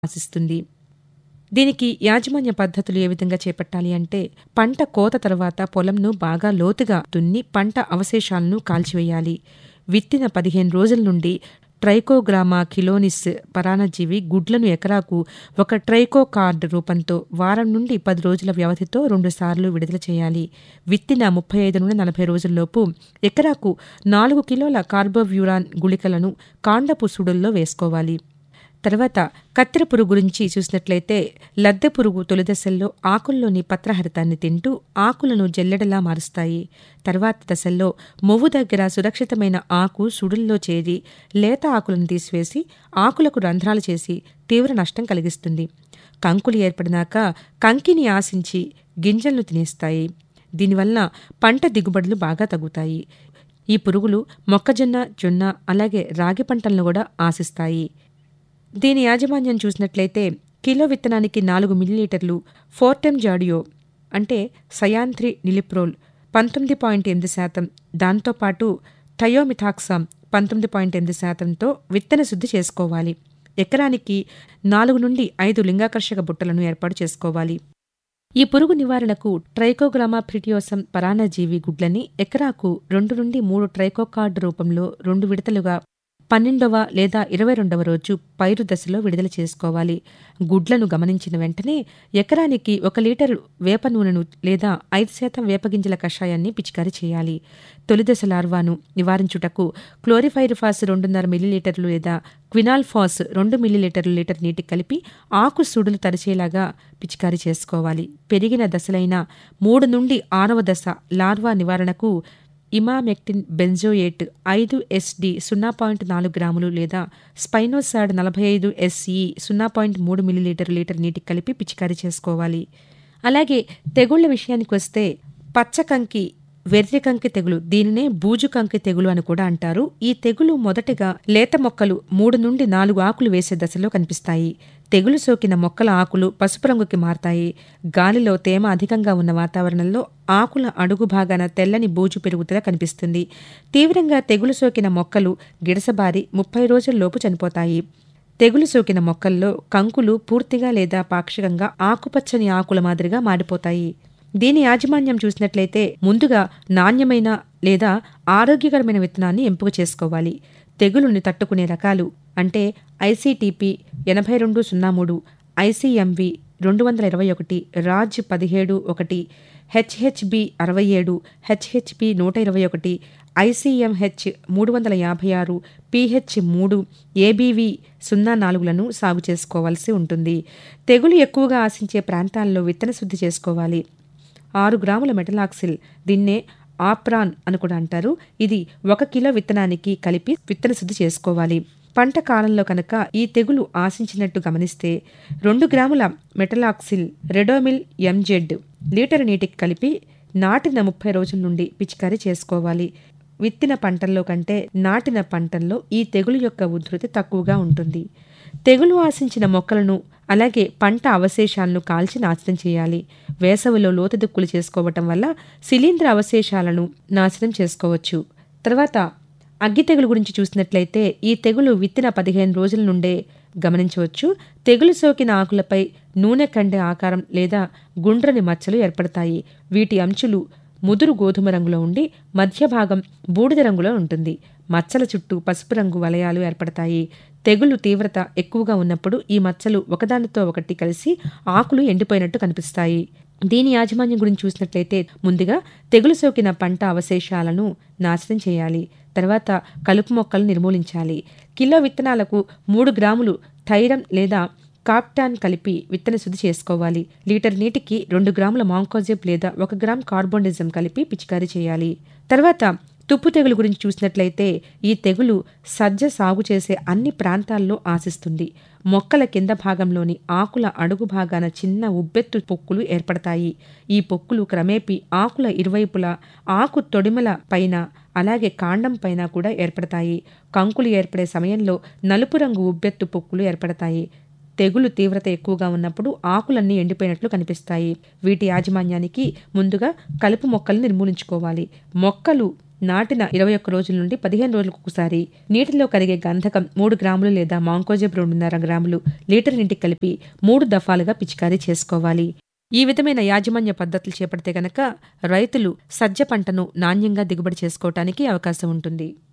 ఆశిస్తుంది దీనికి యాజమాన్య పద్ధతులు ఏ విధంగా చేపట్టాలి అంటే పంట కోత తర్వాత పొలంను బాగా లోతుగా దున్ని పంట అవశేషాలను కాల్చివేయాలి విత్తిన పదిహేను రోజుల నుండి ట్రైకోగ్రామా కిలోనిస్ పరాన్నజీవి గుడ్లను ఎకరాకు ఒక ట్రైకో కార్డ్ రూపంతో వారం నుండి పది రోజుల వ్యవధితో రెండుసార్లు విడుదల చేయాలి విత్తిన ముప్పై ఐదు నుండి నలభై రోజుల్లోపు ఎకరాకు నాలుగు కిలోల కార్బోవ్యూరాన్ గుళికలను కాండపు సుడుల్లో వేసుకోవాలి తర్వాత కత్తెర పురుగు గురించి చూసినట్లయితే లద్దె పురుగు తొలిదశల్లో ఆకుల్లోని పత్రహరితాన్ని తింటూ ఆకులను జల్లెడలా మారుస్తాయి తర్వాత దశల్లో మొవ్వు దగ్గర సురక్షితమైన ఆకు సుడుల్లో చేరి లేత ఆకులను తీసివేసి ఆకులకు రంధ్రాలు చేసి తీవ్ర నష్టం కలిగిస్తుంది కంకులు ఏర్పడినాక కంకిని ఆశించి గింజలను తినేస్తాయి దీనివల్ల పంట దిగుబడులు బాగా తగ్గుతాయి ఈ పురుగులు మొక్కజొన్న జొన్న అలాగే రాగి పంటలను కూడా ఆశిస్తాయి దీని యాజమాన్యం చూసినట్లయితే కిలో విత్తనానికి నాలుగు మిల్లీలీటర్లు ఫోర్టెమ్ జాడియో అంటే సయాంత్రి నిలిప్రోల్ పంతొమ్మిది పాయింట్ ఎనిమిది శాతం దాంతోపాటు థయోమిథాక్సామ్ పంతొమ్మిది పాయింట్ ఎనిమిది శాతంతో విత్తన శుద్ధి చేసుకోవాలి ఎకరానికి నాలుగు నుండి ఐదు లింగాకర్షక బుట్టలను ఏర్పాటు చేసుకోవాలి ఈ పురుగు నివారణకు ట్రైకోగ్రామా ఫ్రిటియోసం పరాన్నజీవి గుడ్లని ఎకరాకు రెండు నుండి మూడు ట్రైకోకార్డ్ రూపంలో రెండు విడతలుగా పన్నెండవ లేదా ఇరవై రెండవ రోజు పైరు దశలో విడుదల చేసుకోవాలి గుడ్లను గమనించిన వెంటనే ఎకరానికి ఒక లీటరు వేప నూనెను లేదా ఐదు శాతం వేపగింజల కషాయాన్ని పిచికారీ చేయాలి తొలి దశ లార్వాను నివారించుటకు క్లోరిఫైరిఫాస్ రెండున్నర మిల్లీలీటర్లు లేదా క్వినాల్ఫాస్ రెండు మిల్లీలీటర్లు లీటర్ నీటికి కలిపి ఆకు సుడులు తరిచేలాగా పిచికారీ చేసుకోవాలి పెరిగిన దశలైన మూడు నుండి ఆరవ దశ లార్వా నివారణకు ఇమామెక్టిన్ బెంజోయేట్ ఐదు ఎస్డి సున్నా పాయింట్ నాలుగు గ్రాములు లేదా స్పైనోసాడ్ నలభై ఐదు ఎస్ఈ సున్నా పాయింట్ మూడు మిల్లీలీటర్ లీటర్ నీటికి కలిపి పిచికారీ చేసుకోవాలి అలాగే తెగుళ్ల విషయానికి వస్తే పచ్చకంకి వెర్రికంకి తెగులు దీనినే బూజుకంకి తెగులు అని కూడా అంటారు ఈ తెగులు మొదటగా లేత మొక్కలు మూడు నుండి నాలుగు ఆకులు వేసే దశలో కనిపిస్తాయి తెగులు సోకిన మొక్కల ఆకులు పసుపు రంగుకి మారతాయి గాలిలో తేమ అధికంగా ఉన్న వాతావరణంలో ఆకుల అడుగు భాగాన తెల్లని బూజు పెరుగుదల కనిపిస్తుంది తీవ్రంగా తెగులు సోకిన మొక్కలు గిడసబారి ముప్పై రోజుల్లోపు చనిపోతాయి తెగులు సోకిన మొక్కల్లో కంకులు పూర్తిగా లేదా పాక్షికంగా ఆకుపచ్చని ఆకుల మాదిరిగా మాడిపోతాయి దీని యాజమాన్యం చూసినట్లయితే ముందుగా నాణ్యమైన లేదా ఆరోగ్యకరమైన విత్తనాన్ని ఎంపిక చేసుకోవాలి తెగులుని తట్టుకునే రకాలు అంటే ఐసీటీపీ ఎనభై రెండు సున్నా మూడు ఐసీఎంవి రెండు వందల ఇరవై ఒకటి రాజ్ పదిహేడు ఒకటి హెచ్హెచ్బి అరవై ఏడు హెచ్హెచ్బి నూట ఇరవై ఒకటి ఐసీఎంహెచ్ మూడు వందల యాభై ఆరు పీహెచ్ మూడు ఏబీవి సున్నా నాలుగులను సాగు చేసుకోవాల్సి ఉంటుంది తెగులు ఎక్కువగా ఆశించే ప్రాంతాల్లో విత్తన శుద్ధి చేసుకోవాలి ఆరు గ్రాముల మెటలాక్సిల్ దీన్నే ఆప్రాన్ అని కూడా అంటారు ఇది ఒక కిలో విత్తనానికి కలిపి విత్తన శుద్ధి చేసుకోవాలి పంట కాలంలో కనుక ఈ తెగులు ఆశించినట్టు గమనిస్తే రెండు గ్రాముల మెటలాక్సిల్ రెడోమిల్ ఎంజెడ్ లీటర్ నీటికి కలిపి నాటిన ముప్పై రోజుల నుండి పిచికారీ చేసుకోవాలి విత్తిన పంటల్లో కంటే నాటిన పంటల్లో ఈ తెగులు యొక్క ఉధృతి తక్కువగా ఉంటుంది తెగులు ఆశించిన మొక్కలను అలాగే పంట అవశేషాలను కాల్చి నాశనం చేయాలి వేసవిలో లోతు దుక్కులు చేసుకోవటం వల్ల శిలీంద్ర అవశేషాలను నాశనం చేసుకోవచ్చు తర్వాత అగ్గి తెగులు గురించి చూసినట్లయితే ఈ తెగులు విత్తిన పదిహేను రోజుల నుండే గమనించవచ్చు తెగులు సోకిన ఆకులపై నూనె కండే ఆకారం లేదా గుండ్రని మచ్చలు ఏర్పడతాయి వీటి అంచులు ముదురు గోధుమ రంగులో ఉండి మధ్య భాగం బూడిద రంగులో ఉంటుంది మచ్చల చుట్టూ పసుపు రంగు వలయాలు ఏర్పడతాయి తెగులు తీవ్రత ఎక్కువగా ఉన్నప్పుడు ఈ మచ్చలు ఒకదానితో ఒకటి కలిసి ఆకులు ఎండిపోయినట్టు కనిపిస్తాయి దీని యాజమాన్యం గురించి చూసినట్లయితే ముందుగా తెగులు సోకిన పంట అవశేషాలను నాశనం చేయాలి తర్వాత కలుపు మొక్కలు నిర్మూలించాలి కిలో విత్తనాలకు మూడు గ్రాములు థైరం లేదా కాప్టాన్ కలిపి విత్తన శుద్ధి చేసుకోవాలి లీటర్ నీటికి రెండు గ్రాముల మాంకోజెబ్ లేదా ఒక గ్రామ్ కార్బోనిజం కలిపి పిచికారీ చేయాలి తర్వాత తుప్పు తెగులు గురించి చూసినట్లయితే ఈ తెగులు సజ్జ సాగు చేసే అన్ని ప్రాంతాల్లో ఆశిస్తుంది మొక్కల కింద భాగంలోని ఆకుల అడుగు భాగాన చిన్న ఉబ్బెత్తు పొక్కులు ఏర్పడతాయి ఈ పొక్కులు క్రమేపీ ఆకుల ఇరువైపులా ఆకు తొడిమల పైన అలాగే కాండం పైన కూడా ఏర్పడతాయి కంకులు ఏర్పడే సమయంలో నలుపు రంగు ఉబ్బెత్తు పొక్కులు ఏర్పడతాయి తెగులు తీవ్రత ఎక్కువగా ఉన్నప్పుడు ఆకులన్నీ ఎండిపోయినట్లు కనిపిస్తాయి వీటి యాజమాన్యానికి ముందుగా కలుపు మొక్కలు నిర్మూలించుకోవాలి మొక్కలు నాటిన ఇరవై ఒక్క రోజుల నుండి పదిహేను రోజులకు ఒకసారి నీటిలో కరిగే గంధకం మూడు గ్రాములు లేదా మాంకోజెబ్ రెండున్నర గ్రాములు లీటర్ నీటికి కలిపి మూడు దఫాలుగా పిచికారీ చేసుకోవాలి ఈ విధమైన యాజమాన్య పద్ధతులు చేపడితే గనక రైతులు సజ్జ పంటను నాణ్యంగా దిగుబడి చేసుకోవటానికి అవకాశం ఉంటుంది